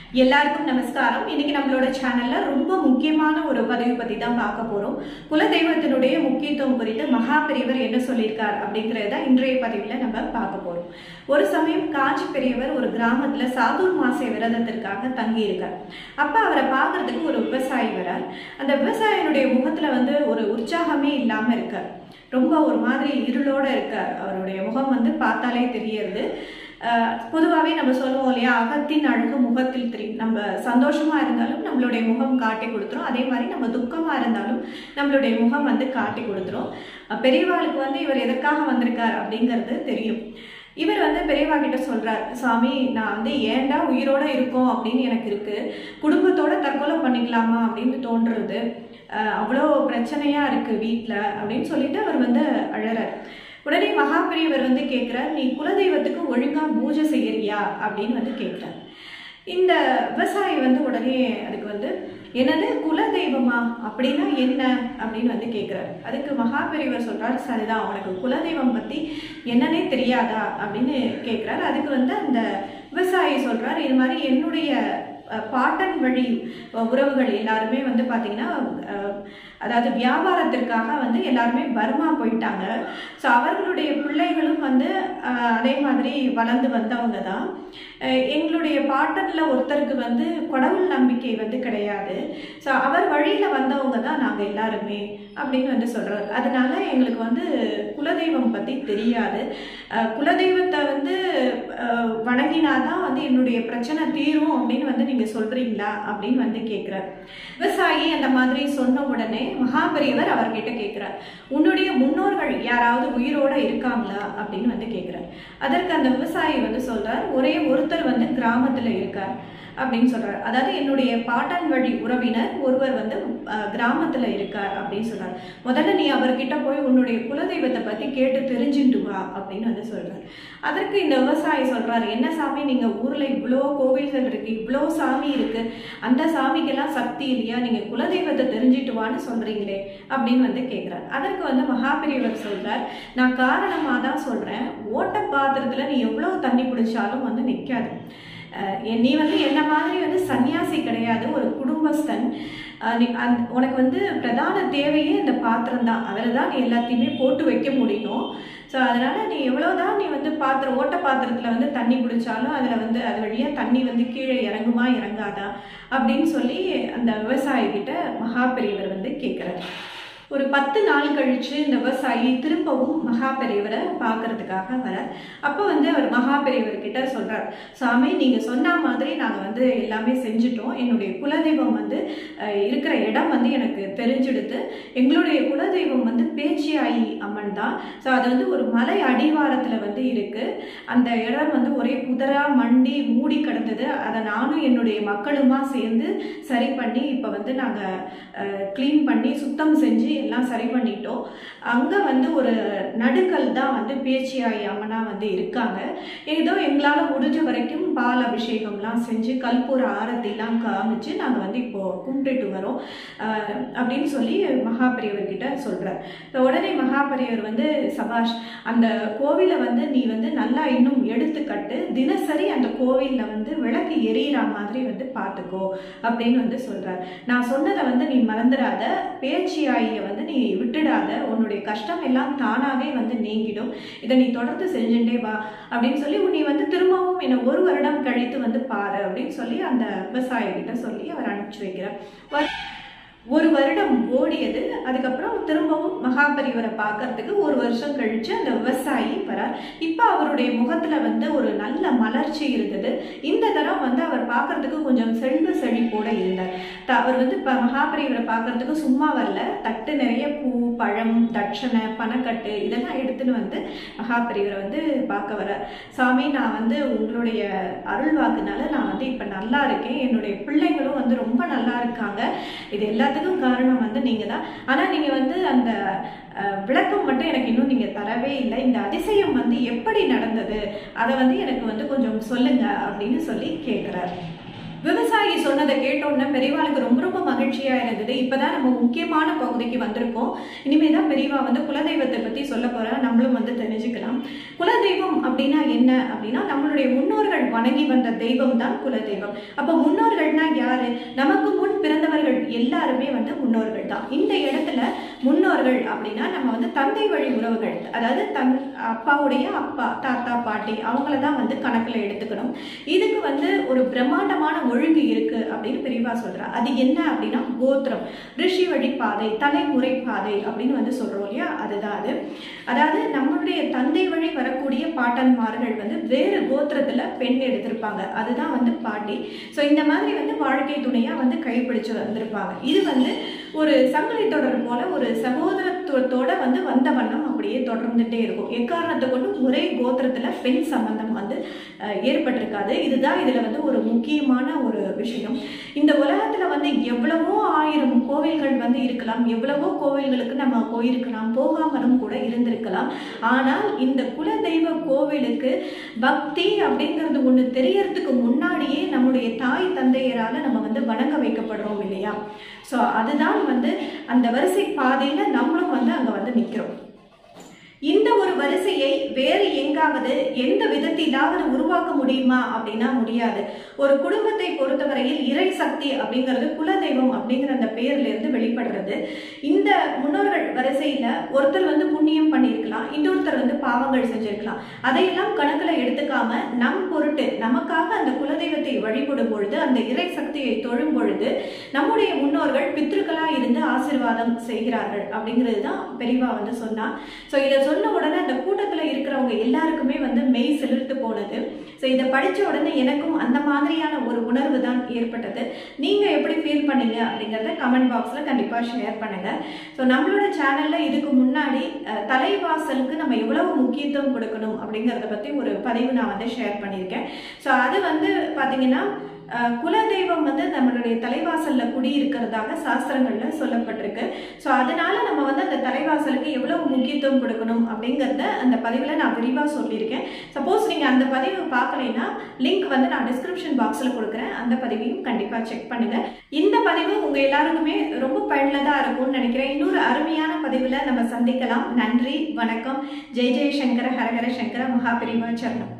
எல்லாருக்கும் நமஸ்காரம் இன்னைக்கு நம்மளோட சேனல்ல ரொம்ப முக்கியமான ஒரு பதிவு பத்தி தான் பார்க்க போறோம் குலதெய்வத்தினுடைய முக்கியத்துவம் குறித்து மகா பெரியவர் என்ன சொல்லியிருக்கார் அப்படிங்கறத இன்றைய பதிவுல நம்ம பார்க்க போறோம் ஒரு சமயம் காஞ்சி பெரியவர் ஒரு கிராமத்துல சாதுர் மாச விரதத்திற்காக தங்கி இருக்கார் அப்ப அவரை பார்க்கறதுக்கு ஒரு விவசாயி வரார் அந்த விவசாயினுடைய முகத்துல வந்து ஒரு உற்சாகமே இல்லாம இருக்கார் ரொம்ப ஒரு மாதிரி இருளோட இருக்கார் அவருடைய முகம் வந்து பார்த்தாலே தெரியறது பொதுவாகவே நம்ம சொல்லுவோம் இல்லையா அகத்தின் அழகு முகத்தில் தெரியும் நம்ம சந்தோஷமா இருந்தாலும் நம்மளுடைய முகம் காட்டி கொடுத்துரும் அதே மாதிரி நம்ம துக்கமா இருந்தாலும் நம்மளுடைய முகம் வந்து காட்டி கொடுத்துரும் அஹ் பெரியவாளுக்கு வந்து இவர் எதற்காக வந்திருக்கார் அப்படிங்கிறது தெரியும் இவர் வந்து பெரியவா கிட்ட சொல்றார் சாமி நான் வந்து ஏன்டா உயிரோட இருக்கோம் அப்படின்னு எனக்கு இருக்கு குடும்பத்தோட தற்கொலை பண்ணிக்கலாமா அப்படின்னு தோன்றுறது அஹ் அவ்வளோ பிரச்சனையா இருக்கு வீட்டில் அப்படின்னு சொல்லிட்டு அவர் வந்து அழறார் உடனே மகாபெரியவர் வந்து கேட்குறார் நீ குலதெய்வத்துக்கு ஒழுங்கா பூஜை செய்யறியா அப்படின்னு வந்து கேட்குறார் இந்த விவசாயி வந்து உடனே அதுக்கு வந்து என்னது குலதெய்வமா அப்படின்னா என்ன அப்படின்னு வந்து கேட்குறாரு அதுக்கு மகாபெரியவர் சொல்றாரு சரிதான் உனக்கு குலதெய்வம் பத்தி என்னன்னே தெரியாதா அப்படின்னு கேட்குறாரு அதுக்கு வந்து அந்த விவசாயி சொல்றாரு இது மாதிரி என்னுடைய அஹ், பாட்டன் வழி அஹ், உறவுகள் எல்லாருமே வந்து பார்த்தீங்கன்னா அஹ், அதாவது வியாபாரத்திற்காக வந்து எல்லாருமே பர்மா போயிட்டாங்க ஸோ அவர்களுடைய பிள்ளைகளும் வந்து அஹ், அதே மாதிரி வளர்ந்து வந்தவங்க தான் அஹ், எங்களுடைய பாட்டனில் ஒருத்தருக்கு வந்து கடவுள் நம்பிக்கை வந்து கிடையாது ஸோ அவர் வழியில் வந்தவங்க தான் நாங்கள் எல்லாருமே அப்படின்னு வந்து சொல்கிறார் அதனால எங்களுக்கு வந்து குலதெய்வம் பற்றி தெரியாது அஹ், குலதெய்வத்தை வந்து அஹ், வணங்கினாதான் வந்து என்னுடைய பிரச்சனை தீரும் அப்படின்னு வந்து நீங்கள் சொல்கிறீங்களா அப்படின்னு வந்து கேட்குறார் விவசாயி அந்த மாதிரி சொன்ன உடனே மகாபெரியவர் அவர்கிட்ட கேட்குறார் உன்னுடைய முன்னோர்கள் யாராவது உயிரோட இருக்காங்களா அப்படின்னு வந்து கேட்குறார் அதற்கு அந்த விவசாயி வந்து சொல்றார் ஒரே ஒருத்தர் வந்து கிராமத்துல இருக்கார் அப்படின்னு சொல்றார் அதாவது என்னுடைய பாட்டன் வழி உறவினர் ஒருவர் வந்து அஹ், கிராமத்துல இருக்கார் அப்படின்னு சொல்றார் முதல்ல நீ அவர்கிட்ட போய் உன்னுடைய குலதெய்வத்தை பத்தி கேட்டு தெரிஞ்சுட்டு வா அப்படின்னு வந்து சொல்றார் அதற்கு இந்த விவசாயி சொல்றாரு என்ன சாமி நீங்க ஊர்ல இவ்வளோ கோவில்கள் இருக்கு இவ்வளோ சாமி இருக்கு அந்த சாமிக்கெல்லாம் சக்தி இல்லையா நீங்க குலதெய்வத்தை தெரிஞ்சிட்டு வான்னு சொல்றீங்களே அப்படின்னு வந்து கேட்கிறார் அதற்கு வந்து மகாபெரியவர் சொல்றார் நான் காரணமா தான் சொல்றேன் ஓட்ட பாத்திரத்துல நீ எவ்வளவு தண்ணி பிடிச்சாலும் வந்து நிக்காது அஹ் எ- நீ வந்து என்ன மாதிரி வந்து சன்னியாசி கிடையாது ஒரு குடும்பஸ்தன் அஹ் நீ அந்த உனக்கு வந்து பிரதான தேவையே இந்த பாத்திரம் தான் அதில் தான் நீ எல்லாத்தையுமே போட்டு வைக்க முடியும் ஸோ அதனால நீ எவ்வளோதான் நீ வந்து பாத்திரம் ஓட்ட பாத்திரத்தில் வந்து தண்ணி குடிச்சாலும் அதில் வந்து அது வழியாக தண்ணி வந்து கீழே இறங்குமா இறங்காதா அப்படின்னு சொல்லி அந்த விவசாயி கிட்ட மகாபெரியவர் வந்து கேட்குறாரு ஒரு பத்து நாள் கழிச்சு இந்த விவசாயி திரும்பவும் மகா பெரியவரை பார்க்கறதுக்காக வரார் அப்போ வந்து அவர் மகா பெரியவர் கிட்ட சொல்றார் சாமி நீங்க சொன்ன மாதிரி நாங்க வந்து எல்லாமே செஞ்சுட்டோம் என்னுடைய குலதெய்வம் வந்து அஹ், இருக்கிற இடம் வந்து எனக்கு தெரிஞ்சிடுது எங்களுடைய குலதெய்வம் வந்து பேச்சியாயி அம்மன் தான் ஸோ அது வந்து ஒரு மலை அடிவாரத்துல வந்து இருக்கு அந்த இடம் வந்து ஒரே புதரா மண்டி மூடி கிடந்தது அதை நானும் என்னுடைய மக்களுமா சேர்ந்து சரி பண்ணி இப்போ வந்து நாங்கள் க்ளீன் பண்ணி சுத்தம் செஞ்சு எல்லாம் சரி பண்ணிட்டோம் அங்கே வந்து ஒரு நடுக்கல் தான் வந்து பேச்சியாயி அம்மனா வந்து இருக்காங்க ஏதோ எங்களால் முடிஞ்ச வரைக்கும் பால் அபிஷேகம்லாம் செஞ்சு கற்பூர ஆரத்திலாம் காமிச்சு நாங்கள் வந்து இப்போ கும்பிட்டுட்டு வரோம் அஹ், அப்படின்னு சொல்லி மகாபெரியவர் கிட்ட சொல்கிறார் உடனே மகாபெரியவர் வந்து சபாஷ் அந்த கோவிலை வந்து நீ வந்து நல்லா இன்னும் எடுத்துக்கட்டு தினசரி அந்த கோவிலில் வந்து விளக்கு எரியிற மாதிரி வந்து பார்த்துக்கோ அப்படின்னு வந்து சொல்றார் நான் சொன்னதை வந்து நீ மறந்துடாத பேச்சியாயிய வந்து நீ விட்டுடாத உன்னுடைய கஷ்டம் எல்லாம் தானாவே வந்து நீங்கிடும் இதை நீ தொடர்ந்து செஞ்சுட்டே வா அப்படின்னு சொல்லி நீ வந்து திரும்பவும் என்னை ஒரு வருடம் கழித்து வந்து பாரு அப்படின்னு சொல்லி அந்த விவசாயி கிட்ட சொல்லி அவர் அனுப்பிச்சு வைக்கிறார் வ- ஒரு வருடம் ஓடியது அதுக்கப்புறம் திரும்பவும் மகாபரிவரை பார்க்கறதுக்கு ஒரு வருஷம் கழிச்சு அந்த விவசாயி வரார் இப்போ அவருடைய முகத்துல வந்து ஒரு நல்ல மலர்ச்சி இருந்தது இந்த தரம் வந்து அவர் பார்க்கறதுக்கு கொஞ்சம் செல்வ செழிப்போட இருந்தார் த- அவர் வந்து இப்போ மகாபரிவரை பார்க்கறதுக்கு சும்மா வரல தட்டு நிறைய பூ பழம் தட்சணை பணக்கட்டு இதெல்லாம் எடுத்துன்னு வந்து மகாபரிவரை வந்து பார்க்க வரார் சாமி நான் வந்து உங்களுடைய அருள் வாக்குனால நான் வந்து இப்போ நல்லா இருக்கேன் என்னுடைய பிள்ளைங்களும் வந்து ரொம்ப நல்லா இருக்காங்க இது எல்லாத்துக்கும் காரணம் வந்து நீங்க தான் ஆனா நீங்க வந்து அந்த அஹ், விளக்கம் மட்டும் எனக்கு இன்னும் நீங்க தரவே இல்லை இந்த அதிசயம் வந்து எப்படி நடந்தது அதை வந்து எனக்கு வந்து கொஞ்சம் சொல்லுங்க அப்படின்னு சொல்லி கேட்குறாரு விவசாயி விவசாயி சொன்னதை கேட்டோன்னே பெரியவாளுக்கு ரொம்ப ரொம்ப மகிழ்ச்சியா இருந்தது இப்பதான் நம்ம முக்கியமான பகுதிக்கு வந்திருக்கோம் இனிமே தான் பெரியவா வந்து குலதெய்வத்தை பத்தி சொல்ல போறா நம்மளும் வந்து தெரிஞ்சுக்கலாம் குலதெய்வம் அப்படின்னா என்ன அப்படின்னா நம்மளுடைய முன்னோர்கள் வணங்கி வந்த தெய்வம் தான் குலதெய்வம் அப்ப முன்னோர்கள்னா யாரு நமக்கு முன் பிறந்தவர்கள் எல்லாருமே வந்து முன்னோர்கள் தான் இந்த இடத்துல முன்னோர்கள் அப்படின்னா நம்ம வந்து தந்தை வழி உறவுகள் அதாவது தன் அப்பாவுடைய அப்பா தாத்தா பாட்டி அவங்கள தான் வந்து கணக்கில் எடுத்துக்கணும் இதுக்கு வந்து ஒரு பிரம்மாண்டமான ஒழுங்கு இருக்கு அப்படின்னு பெரியவா சொல்றா அது என்ன அப்படின்னா கோத்திரம் ரிஷி வழி பாதை தலைமுறை பாதை அப்படின்னு வந்து சொல்றோம் இல்லையா அதுதான் அது அதாவது நம்மளுடைய தந்தை வழி வரக்கூடிய பாட்டன்மார்கள் வந்து வேறு கோத்திரத்துல பெண் எடுத்திருப்பாங்க அதுதான் வந்து பாட்டி ஸோ இந்த மாதிரி வந்து வாழ்க்கை துணையா வந்து கைப்பிடிச்சு வந்திருப்பாங்க இது வந்து ஒரு சங்கிலி தொடர் போல ஒரு சகோதரத்துவத்தோட வந்து வந்த வண்ணம் அப்படியே தொடர்ந்துட்டே இருக்கும் எக்காரணத்தை கொண்டு ஒரே கோத்திரத்துல பெண் சம்பந்தம் வந்து அஹ், ஏற்பட்டிருக்காது இதுதான் இதுல வந்து ஒரு முக்கியமான ஒரு விஷயம் இந்த உலகத்துல வந்து எவ்வளவோ ஆயிரம் கோவில்கள் வந்து இருக்கலாம் எவ்வளவோ கோவில்களுக்கு நம்ம போயிருக்கலாம் போகாமலும் கூட இருந்திருக்கலாம் ஆனால் இந்த குலதெய்வ கோவிலுக்கு பக்தி அப்படிங்கிறது ஒண்ணு தெரியறதுக்கு முன்னாடியே நம்முடைய தாய் தந்தையரால நம்ம வந்து வணங்க வைக்கப்படுறோம் இல்லையா ஸோ அதுதான் வந்து அந்த வரிசை பாதையில நம்மளும் வந்து அங்க வந்து நிக்கிறோம் இந்த ஒரு வரிசையை வேறு எங்காவது எந்த விதத்திலாவது உருவாக்க முடியுமா அப்படின்னா முடியாது ஒரு குடும்பத்தை பொறுத்தவரையில் இறை சக்தி அப்படிங்கிறது குலதெய்வம் அப்படிங்கிற அந்த பெயர்ல இருந்து வெளிப்படுறது இந்த முன்னோர்கள் வரிசையில ஒருத்தர் வந்து புண்ணியம் பண்ணியிருக்கலாம் இன்னொருத்தர் வந்து பாவங்கள் செஞ்சிருக்கலாம் அதையெல்லாம் கணக்குல எடுத்துக்காம நம் பொருட்டு நமக்காக அந்த குலதெய்வத்தை வழிபடும் பொழுது அந்த இறை சக்தியை தொழும் பொழுது நம்முடைய முன்னோர்கள் பித்ருக்களா இருந்து ஆசீர்வாதம் செய்கிறார்கள் அப்படிங்கிறது தான் பெரியவா வந்து சொன்னா ஸோ இதை சொன்ன உடனே அந்த கூட்டத்துல இருக்கிறவங்க எல்லாருக்குமே வந்து மெய் சிலிர்த்து போனது ஸோ இதை படிச்ச உடனே எனக்கும் அந்த மாதிரியான ஒரு உணர்வு தான் ஏற்பட்டது நீங்க எப்படி ஃபீல் பண்ணீங்க அப்படிங்கறத கமெண்ட் பாக்ஸ்ல கண்டிப்பா ஷேர் பண்ணுங்க ஸோ நம்மளோட சேனல்ல இதுக்கு முன்னாடி அஹ், தலைவாசலுக்கு நம்ம எவ்வளவு முக்கியத்துவம் கொடுக்கணும் அப்படிங்கறத பத்தி ஒரு பதிவு நான் வந்து ஷேர் பண்ணியிருக்கேன் ஸோ அது வந்து பாத்தீங்கன்னா அஹ், குலதெய்வம் வந்து நம்மளுடைய தலைவாசல்ல குடி இருக்கிறதாக சாஸ்திரங்கள்ல சொல்லப்பட்டிருக்கு ஸோ அதனால நம்ம வந்து அந்த தலைவாசலுக்கு எவ்வளவு முக்கியத்துவம் கொடுக்கணும் அப்படிங்கிறத அந்த பதிவில் நான் விரிவாக சொல்லியிருக்கேன் சப்போஸ் நீங்கள் அந்த பதிவு பார்க்கலைன்னா லிங்க் வந்து நான் டிஸ்கிரிப்ஷன் பாக்ஸில் கொடுக்குறேன் அந்த பதிவையும் கண்டிப்பாக செக் பண்ணுங்க இந்த பதிவு உங்கள் எல்லாருக்குமே ரொம்ப பயனுள்ளதாக இருக்கும்னு நினைக்கிறேன் இன்னொரு அருமையான பதிவில் நம்ம சந்திக்கலாம் நன்றி வணக்கம் ஜெய் ஜெய் சங்கர ஹரஹர சங்கர மகாபெரிவா சரணம்